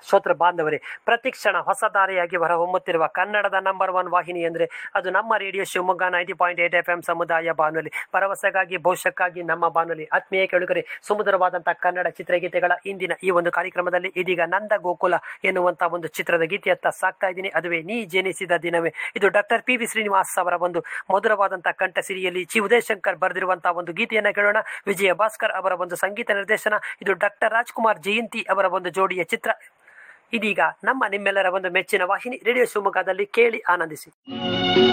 ಶ್ರೋತೃ ಬಾಂಧವರೇ ಪ್ರತಿಕ್ಷಣ ಹೊಸ ದಾರಿಯಾಗಿ ಹೊರಹೊಮ್ಮುತ್ತಿರುವ ಕನ್ನಡದ ನಂಬರ್ ಒನ್ ವಾಹಿನಿ ಅಂದರೆ ಅದು ನಮ್ಮ radio Shivamogga ninety point eight F M ಸಮುದಾಯ ಬಾನುಲಿ ಭರವಸೆಗಾಗಿ ಭವಿಷ್ಯಕ್ಕಾಗಿ ನಮ್ಮ ಬಾನುಲಿ ಆತ್ಮೀಯ ಕೇಳುಗರೆ ಸುಮಧುರವಾದಂತಹ ಕನ್ನಡ ಚಿತ್ರಗೀತೆಗಳ ಇಂದಿನ ಈ ಒಂದು ಕಾರ್ಯಕ್ರಮದಲ್ಲಿ ಇದೀಗ ನಂದ ಗೋಕುಲ ಎನ್ನುವಂತ ಒಂದು ಚಿತ್ರದ ಗೀತೆಯತ್ತ ಸಾಕ್ತಾ ಇದ್ದೀನಿ ಅದುವೇ ನೀ ಜನಿಸಿದ ದಿನವೇ ಇದು ಡಾಕ್ಟರ್ ಪಿ ವಿ ಶ್ರೀನಿವಾಸ್ ಅವರ ಒಂದು ಮಧುರವಾದಂತಹ ಕಂಠಸಿರಿಯಲ್ಲಿ ಚಿ ಉದಯಶಂಕರ್ ಬರೆದಿರುವಂತಹ ಒಂದು ಗೀತೆಯನ್ನ ಕೇಳೋಣ ವಿಜಯ ಭಾಸ್ಕರ್ ಅವರ ಒಂದು ಸಂಗೀತ ನಿರ್ದೇಶನ ಇದು ಡಾಕ್ಟರ್ ರಾಜ್ಕುಮಾರ್ ಜಯಂತಿ ಅವರ ಒಂದು ಜೋಡಿಯ ಚಿತ್ರ ಇದೀಗ ನಮ್ಮ ನಿಮ್ಮೆಲ್ಲರ ಒಂದು ಮೆಚ್ಚಿನ ವಾಹಿನಿ ರೇಡಿಯೋ ಶಿವಮೊಗ್ಗದಲ್ಲಿ ಕೇಳಿ ಆನಂದಿಸಿ